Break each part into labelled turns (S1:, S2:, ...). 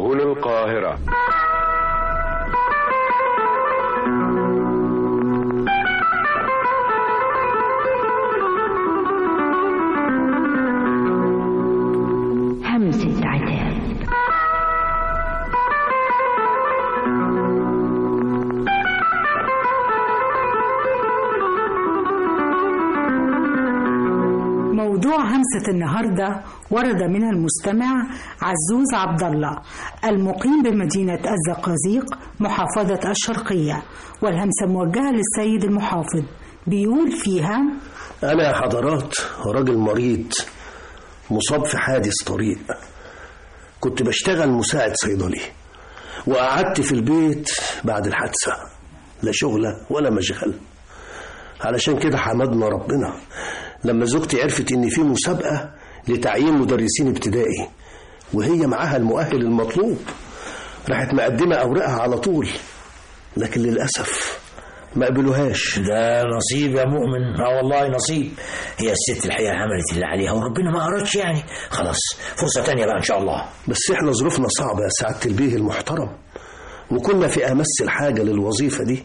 S1: سهول القاهرة
S2: همسة عتاب
S3: موضوع همسة النهاردة ورد من المستمع عزوز عبد الله المقيم بمدينة الزقازيق محافظة الشرقية والهمسة موجهة للسيد المحافظ بيقول فيها
S4: أنا يا حضرات راجل مريض مصاب في حادث طريق كنت بشتغل مساعد صيدلي وقعدت في البيت بعد الحادثة لا شغلة ولا مشغل علشان كده حمدنا ربنا لما زوجتي عرفت ان في مسابقة لتعيين مدرسين ابتدائي وهي معاها المؤهل المطلوب راحت مقدمة أوراقها على طول لكن للأسف ما قبلوهاش
S5: ده نصيب يا مؤمن اه والله نصيب هي الست الحقيقة عملت اللي عليها وربنا ما أردش يعني خلاص فرصة تانية بقى إن شاء الله
S4: بس احنا ظروفنا صعبة يا سعادة البيه المحترم وكنا في أمس الحاجة للوظيفة دي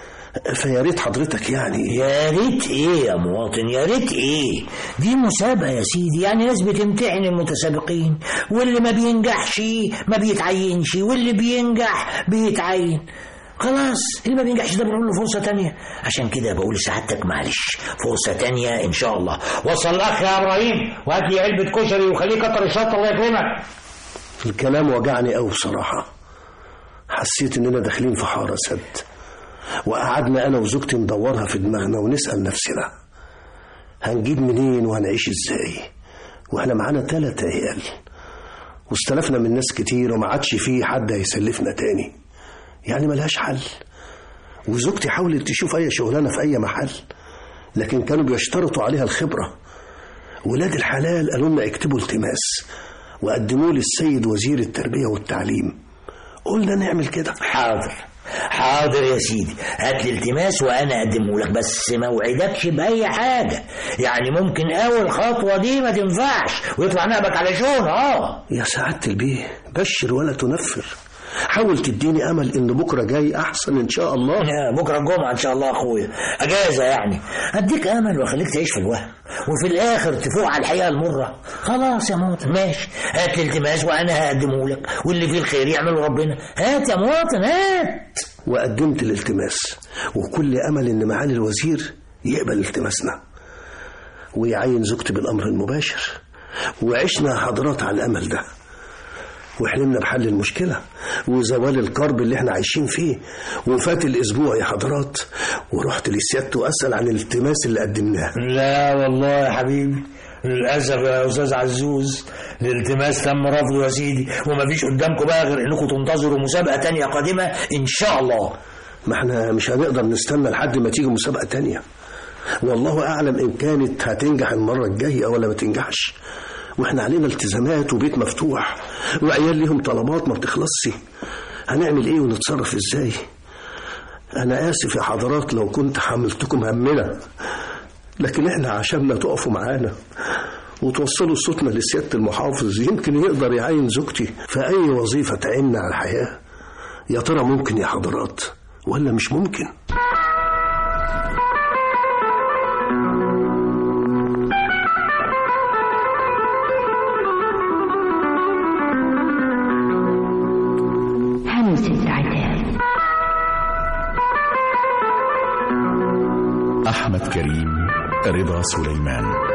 S4: فيا ريت حضرتك يعني
S5: يا ريت ايه يا مواطن يا ريت ايه دي مسابقة يا سيدي يعني ناس بتمتحن المتسابقين واللي ما بينجحش ما بيتعينش واللي بينجح بيتعين خلاص اللي ما بينجحش ده بنقول له فرصة تانية عشان كده بقول لسعادتك معلش فرصة تانية إن شاء الله وصل الأخ يا إبراهيم وهات لي علبة كشري وخليه كتر الشطة الله يكرمك
S4: الكلام وجعني قوي بصراحة حسيت إننا داخلين في حارة سد وقعدنا أنا وزوجتي ندورها في دماغنا ونسأل نفسنا هنجيب منين وهنعيش إزاي وإحنا معانا تلات عيال واستلفنا من ناس كتير وما عادش فيه حد هيسلفنا تاني يعني ملهاش حل وزوجتي حاولت تشوف أي شغلانة في أي محل لكن كانوا بيشترطوا عليها الخبرة ولاد الحلال قالوا لنا اكتبوا التماس وقدموه للسيد وزير التربية والتعليم قلنا نعمل كده
S5: حاضر حاضر يا سيدي هات لي التماس وانا اقدمه لك بس ما اوعدكش باي حاجه يعني ممكن اول خطوه دي ما تنفعش ويطلع نقبك على شون اه
S4: يا سعادة البيه بشر ولا تنفر حاول تديني امل ان بكره جاي احسن ان شاء الله
S5: يا بكره الجمعه ان شاء الله يا اخويا اجازه يعني اديك امل واخليك تعيش في الوهم وفي الاخر تفوق على الحقيقه المره خلاص يا مواطن ماشي هات لي التماس وانا هقدمه لك واللي فيه الخير يعمله ربنا هات يا مواطن هات
S4: وقدمت الالتماس وكل امل ان معالي الوزير يقبل التماسنا ويعين زوجتي بالامر المباشر وعشنا حضرات على الامل ده وحلمنا بحل المشكلة وزوال الكرب اللي احنا عايشين فيه وفات الأسبوع يا حضرات ورحت لسيادته أسأل عن الالتماس اللي قدمناه
S5: لا والله يا حبيبي للأسف يا أستاذ عزوز الالتماس تم رفضه يا سيدي ومفيش قدامكم بقى غير إنكم تنتظروا مسابقة تانية قادمة إن شاء الله
S4: ما احنا مش هنقدر نستنى لحد ما تيجي مسابقة تانية والله أعلم إن كانت هتنجح المرة الجاية ولا ما تنجحش واحنا علينا التزامات وبيت مفتوح وعيال ليهم طلبات ما بتخلصش هنعمل ايه ونتصرف ازاي انا اسف يا حضرات لو كنت حملتكم همنا لكن احنا عشاننا تقفوا معانا وتوصلوا صوتنا لسيادة المحافظ يمكن يقدر يعين زوجتي في أي وظيفة تعيننا على الحياة يا ترى ممكن يا حضرات ولا مش ممكن
S2: همسة عتاب
S6: أحمد كريم رضا سليمان